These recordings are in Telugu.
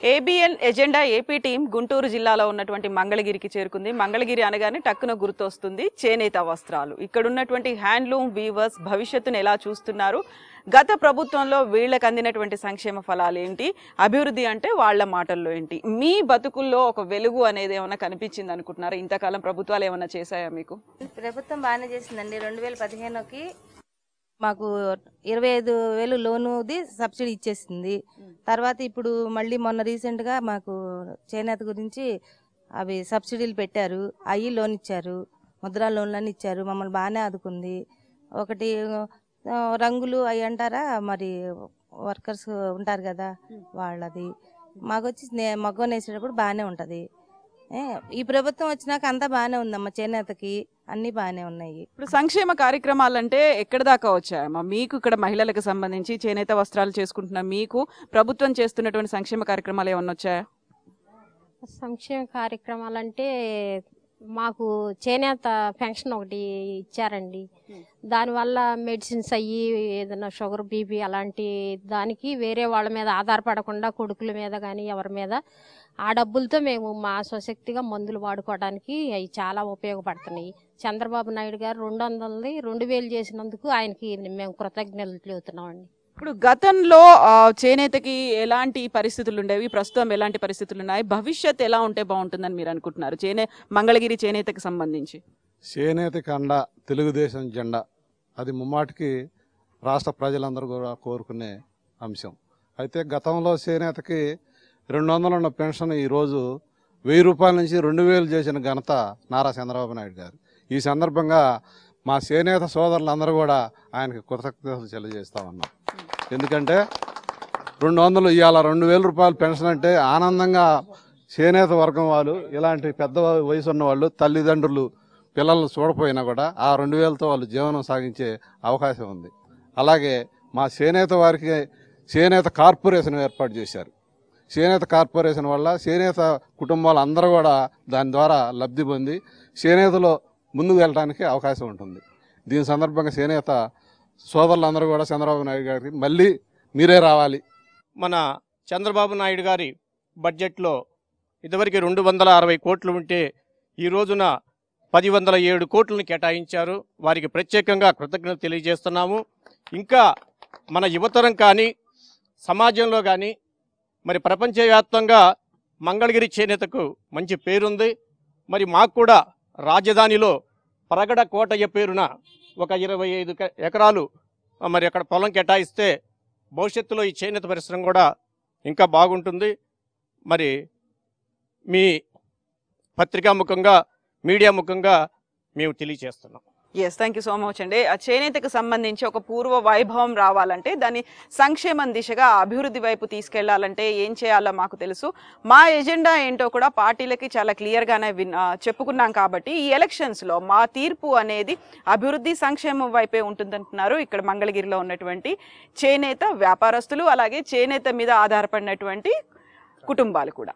ABN agenda AP team Guntur జిల్లాలో ఉన్నటువంటి మంగళగిరికి చేరుకుంది మంగళగిరి అనగానే టక్కున గుర్తొస్తుంది చేనేత వస్త్రాలు ఇక్కడ ఉన్నటువంటి హ్యాండ్లూమ్ వీవర్స్ భవిష్యత్తును ఎలా చూస్తున్నారు గత ప్రభుత్వంలో వీళ్ళకి అందినటువంటి సంక్షేమ ఫలాలు ఏంటి అభివృద్ధి అంటే వాళ్ళ మాటల్లో ఏంటి మీ బతుకుల్లో ఒక వెలుగు అనేది ఏమైనా కనిపించింది అనుకుంటున్నారా ఇంతకాలం ప్రభుత్వాలు ఏమైనా చేశాయా మీకు ప్రభుత్వం బాగానే చేసిందండి రెండు వేల పదిహేనుకి మాకు ఇరవై ఐదు వేలు లోనుది సబ్సిడీ ఇచ్చేసింది తర్వాత ఇప్పుడు మళ్ళీ మొన్న రీసెంట్గా మాకు చేనేత గురించి అవి సబ్సిడీలు పెట్టారు అవి లోన్ ఇచ్చారు ముద్రా లోన్లని ఇచ్చారు మమ్మల్ని బాగానే ఆదుకుంది ఒకటి ఆ, రంగులు అవి అంటారా మరి వర్కర్స్ ఉంటారు కదా వాళ్ళది మాకు వచ్చి నే- మగ్గం వేసేటప్పుడు బాగానే ఉంటుంది ఏ, ఈ ప్రభుత్వం వచ్చినాక అంతా బాగానే ఉందమ్మా చేనేతకి అన్నీ బాగానే ఉన్నాయి ఇప్పుడు సంక్షేమ కార్యక్రమాలంటే ఎక్కడ దాకా వచ్చాయమ్మా మీకు ఇక్కడ మహిళలకు సంబంధించి చేనేత వస్త్రాలు చేసుకుంటున్న మీకు ప్రభుత్వం చేస్తున్నటువంటి సంక్షేమ కార్యక్రమాలు ఏమన్నా వచ్చాయా సంక్షేమ కార్యక్రమాలంటే మాకు చేనేత పెన్షన్ ఒకటి ఇచ్చారండి దానివల్ల మెడిసిన్స్ అయ్యి ఏదైనా షుగర్ బీపీ అలాంటి దానికి వేరే వాళ్ళ మీద ఆధారపడకుండా కొడుకుల మీద కానీ ఎవరి మీద ఆ డబ్బులతో మేము మా స్వశక్తిగా మందులు వాడుకోవడానికి అవి చాలా ఉపయోగపడుతున్నాయి చంద్రబాబు నాయుడు గారు రెండు వందలది రెండు వేలు చేసినందుకు ఆయనకి మేము కృతజ్ఞతలు చెబుతున్నామండి ఇప్పుడు గతంలో ఆ, చేనేతకి ఎలాంటి పరిస్థితులు ఉండేవి ప్రస్తుతం ఎలాంటి పరిస్థితులు ఉన్నాయి భవిష్యత్ ఎలా ఉంటే బాగుంటుందని మీరు అనుకుంటున్నారు చేనే మంగళగిరి చేనేతకి సంబంధించి చేనేత కండ తెలుగుదేశం జెండా అది ముమ్మాటికి రాష్ట్ర ప్రజలందరూ కూడా కోరుకునే అంశం అయితే గతంలో చేనేతకి రెండు వందలు ఉన్న పెన్షన్ ఈరోజు వెయ్యి రూపాయల నుంచి రెండు వేలు చేసిన ఘనత నారా చంద్రబాబు నాయుడు గారు ఈ సందర్భంగా మా చేనేత సోదరులందరూ కూడా ఆయనకి కృతజ్ఞతలు తెలియజేస్తా ఉన్నాం ఎందుకంటే రెండు వందలు ఇవాళ రెండు వేల రూపాయల పెన్షన్ అంటే ఆనందంగా చేనేత వర్గం వాళ్ళు ఇలాంటి పెద్ద వయసు ఉన్న వాళ్ళు తల్లిదండ్రులు పిల్లలను చూడపోయినా కూడా ఆ రెండు వేలతో వాళ్ళు జీవనం సాగించే అవకాశం ఉంది అలాగే మా చేనేత వారికి చేనేత కార్పొరేషన్ ఏర్పాటు చేశారు చేనేత కార్పొరేషన్ వల్ల చేనేత కుటుంబాలు అందరూ కూడా దాని ద్వారా లబ్ధి పొంది చేనేతలో ముందుకు వెళ్ళడానికి అవకాశం ఉంటుంది దీని సందర్భంగా చేనేత సోదరులందరూ కూడా చంద్రబాబు నాయుడు గారికి మళ్ళీ మీరే రావాలి మన చంద్రబాబు నాయుడు గారి బడ్జెట్లో ఇదివరకు రెండు వందల అరవై కోట్లు ఉంటే ఈ రోజున పది వందల ఏడు కోట్లను కేటాయించారు వారికి ప్రత్యేకంగా కృతజ్ఞతలు తెలియజేస్తున్నాము ఇంకా మన యువతరం కానీ సమాజంలో కానీ మరి ప్రపంచవ్యాప్తంగా మంగళగిరి చేనేతకు మంచి పేరుంది మరి మాకు కూడా రాజధానిలో పరగడ కోటయ్య పేరున ఒక ఇరవై ఐదు క- ఎకరాలు ఆ, మరి అక్కడ పొలం కేటాయిస్తే భవిష్యత్తులో ఈ చేనేత పరిశ్రమ కూడా ఇంకా బాగుంటుంది మరి మీ పత్రికా ముఖంగా మీడియా ముఖంగా మేము తెలియజేస్తున్నాం yes thank you so much అండి ఆ చేనేతకు సంబంధించి ఒక పూర్వ వైభవం రావాలంటే దాన్ని సంక్షేమం దిశగా అభివృద్ధి వైపు తీసుకెళ్లాలంటే ఏం చేయాలో మాకు తెలుసు మా ఎజెండా ఏంటో కూడా పార్టీలకి చాలా క్లియర్గానే విన్ ఆ, చెప్పుకున్నాం కాబట్టి ఈ ఎలక్షన్స్లో మా తీర్పు అనేది అభివృద్ధి సంక్షేమం వైపే ఉంటుందంటున్నారు ఇక్కడ మంగళగిరిలో ఉన్నటువంటి చేనేత వ్యాపారస్తులు అలాగే చేనేత మీద ఆధారపడినటువంటి కుటుంబాలు కూడా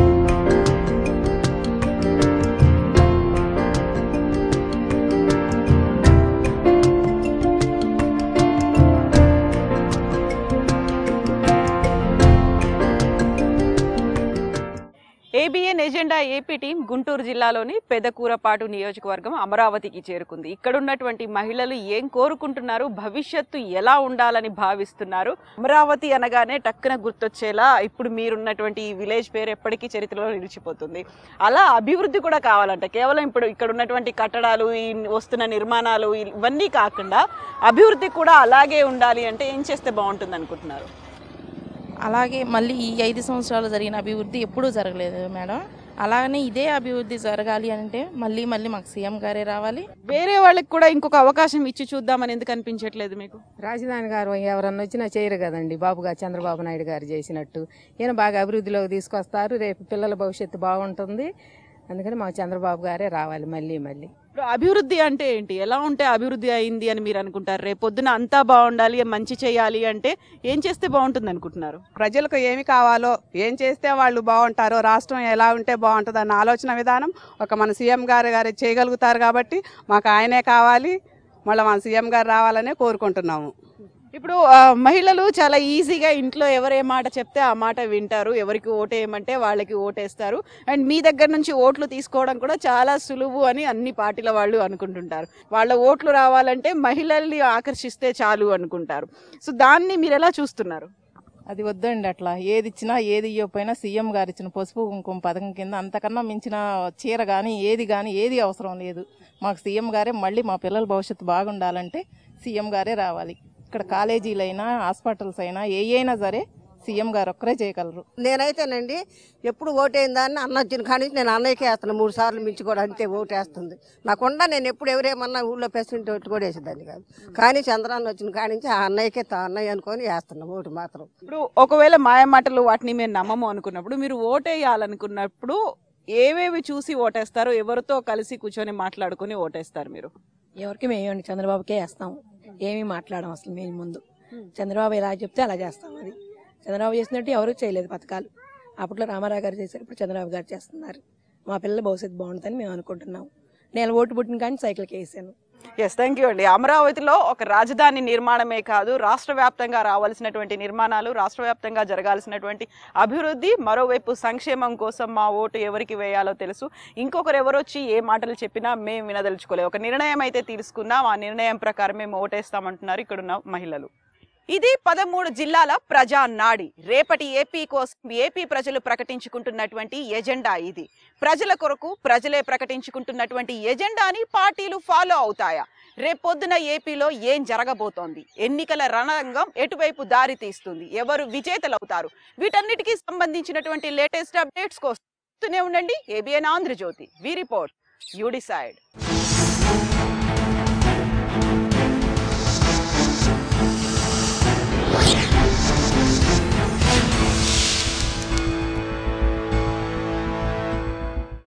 ABN agenda AP team Guntur జిల్లాలోని పెదకూరపాటు నియోజకవర్గం అమరావతికి చేరుకుంది ఇక్కడ ఉన్నటువంటి మహిళలు ఏం కోరుకుంటున్నారు భవిష్యత్తు ఎలా ఉండాలని భావిస్తున్నారు అమరావతి అనగానే టక్కున గుర్తొచ్చేలా ఇప్పుడు మీరున్నటువంటి ఈ విలేజ్ పేరు ఎప్పటికీ చరిత్రలో నిలిచిపోతుంది అలా అభివృద్ధి కూడా కావాలంట కేవలం ఇప్పుడు ఇక్కడ ఉన్నటువంటి కట్టడాలు ఈ వస్తున్న నిర్మాణాలు ఇవన్నీ కాకుండా అభివృద్ధి కూడా అలాగే ఉండాలి అంటే ఏం చేస్తే బాగుంటుంది అనుకుంటున్నారు అలాగే మళ్ళీ ఈ ఐదు సంవత్సరాలు జరిగిన అభివృద్ధి ఎప్పుడూ జరగలేదు మేడం అలాగనే ఇదే అభివృద్ధి జరగాలి అంటే మళ్ళీ మళ్ళీ మాకు సీఎం గారే రావాలి వేరే వాళ్ళకి కూడా ఇంకొక అవకాశం ఇచ్చి చూద్దామని ఎందుకు అనిపించట్లేదు మీకు రాజధాని గారు ఎవరన్నా వచ్చినా చేయరు కదండి బాబు గారు చంద్రబాబు నాయుడు గారు చేసినట్టు ఈయన బాగా అభివృద్ధిలోకి తీసుకొస్తారు రేపు పిల్లల భవిష్యత్తు బాగుంటుంది అందుకని మాకు చంద్రబాబు గారే రావాలి మళ్ళీ మళ్ళీ ఇప్పుడు అభివృద్ధి అంటే ఏంటి ఎలా ఉంటే అభివృద్ధి అయింది అని మీరు అనుకుంటారు రేపు పొద్దున అంతా బాగుండాలి మంచి చేయాలి అంటే ఏం చేస్తే బాగుంటుంది అనుకుంటున్నారు ప్రజలకు ఏమి కావాలో ఏం చేస్తే వాళ్ళు బాగుంటారో రాష్ట్రం ఎలా ఉంటే బాగుంటుంది అన్న ఆలోచన విధానం ఒక మన సీఎం గారు గారు చేయగలుగుతారు కాబట్టి మాకు ఆయనే కావాలి మళ్ళీ మన సీఎం గారు రావాలనే కోరుకుంటున్నాము ఇప్పుడు ఆ, మహిళలు చాలా ఈజీగా ఇంట్లో ఎవరు ఏ మాట చెప్తే ఆ మాట వింటారు ఎవరికి ఓటేయమంటే వాళ్ళకి ఓటేస్తారు అండ్ మీ దగ్గర నుంచి ఓట్లు తీసుకోవడం కూడా చాలా సులువు అని అన్ని పార్టీల వాళ్ళు అనుకుంటుంటారు వాళ్ళ ఓట్లు రావాలంటే మహిళల్ని ఆకర్షిస్తే చాలు అనుకుంటారు సో దాన్ని మీరు ఎలా చూస్తున్నారు అది వద్దండి అట్లా ఏది ఇచ్చినా ఏది ఇవ్వకపోయినా సీఎం గారు ఇచ్చిన పసుపు కుంకుమ పథకం కింద అంతకన్నా మించిన చీర కానీ ఏది కానీ ఏది అవసరం లేదు మాకు సీఎం గారే మళ్ళీ మా పిల్లల భవిష్యత్తు బాగుండాలంటే సీఎం గారే రావాలి ఇక్కడ కాలేజీలైనా హాస్పిటల్స్ అయినా ఏ అయినా సరే సీఎం గారు ఒక్కరే చేయగలరు నేనైతేనండి ఎప్పుడు ఓటైన దాన్ని అన్న వచ్చిన కాడి నుంచి నేను అన్నయ్యకే వేస్తాను మూడు సార్లు మించి కూడా అంతే ఓటేస్తుంది నాకుండా నేను ఎప్పుడు ఎవరేమన్నా ఊళ్ళో ప్రెసిడెంట్ ఓటు కూడా వేసేదాన్ని కాదు కానీ చంద్రాన్ని వచ్చిన కాడి నుంచి ఆ అన్నయ్యకే తా అన్నయ్య అనుకొని వేస్తున్నాం ఓటు మాత్రం ఇప్పుడు ఒకవేళ మాయమాటలు వాటిని మేము నమ్మము అనుకున్నప్పుడు మీరు ఓటేయాలనుకున్నప్పుడు ఏవేవి చూసి ఓటేస్తారు ఎవరితో కలిసి కూర్చొని మాట్లాడుకుని ఓటేస్తారు మీరు ఎవరికి మేమండి చంద్రబాబుకే వేస్తాం ఏమీ మాట్లాడడం అసలు మేము ముందు చంద్రబాబు ఎలా చెప్తే అలా చేస్తాం అది చంద్రబాబు చేసినట్టు ఎవరు చేయలేదు పథకాలు అప్పట్లో రామారావు గారు చేశారు ఇప్పుడు చంద్రబాబు గారు చేస్తున్నారు మా పిల్లల భవిష్యత్తు బాగుంటుందని మేము అనుకుంటున్నాం నేను ఓటు పుట్టిన కానీ సైకిల్కి వేసాను ఎస్ థ్యాంక్ యూ అండి అమరావతిలో ఒక రాజధాని నిర్మాణమే కాదు రాష్ట్ర వ్యాప్తంగా రావాల్సినటువంటి నిర్మాణాలు రాష్ట్ర వ్యాప్తంగా జరగాల్సినటువంటి అభివృద్ధి మరోవైపు సంక్షేమం కోసం మా ఓటు ఎవరికి వేయాలో తెలుసు ఇంకొకరు ఎవరొచ్చి ఏ మాటలు చెప్పినా మేము వినదలుచుకోలేదు ఒక నిర్ణయం అయితే తీసుకున్నాం ఆ నిర్ణయం ప్రకారం మేము ఓటేస్తామంటున్నారు ఇక్కడున్న మహిళలు ఇది పదమూడు జిల్లాల ప్రజా నాడి రేపటి ఏపీ కోసం ఏపీ ప్రజలు ప్రకటించుకుంటున్నటువంటి ఎజెండా ఇది ప్రజల కొరకు ప్రజలే ప్రకటించుకుంటున్నటువంటి ఎజెండాని పార్టీలు ఫాలో అవుతాయా రేపొద్దున ఏపీలో ఏం జరగబోతోంది ఎన్నికల రణరంగం ఎటువైపు దారి తీస్తుంది ఎవరు విజేతలవుతారు వీటన్నిటికీ సంబంధించినటువంటి లేటెస్ట్ అప్డేట్స్ కోసం చూస్తూనే ఉండండి ABN Andhrajyothy we report you decide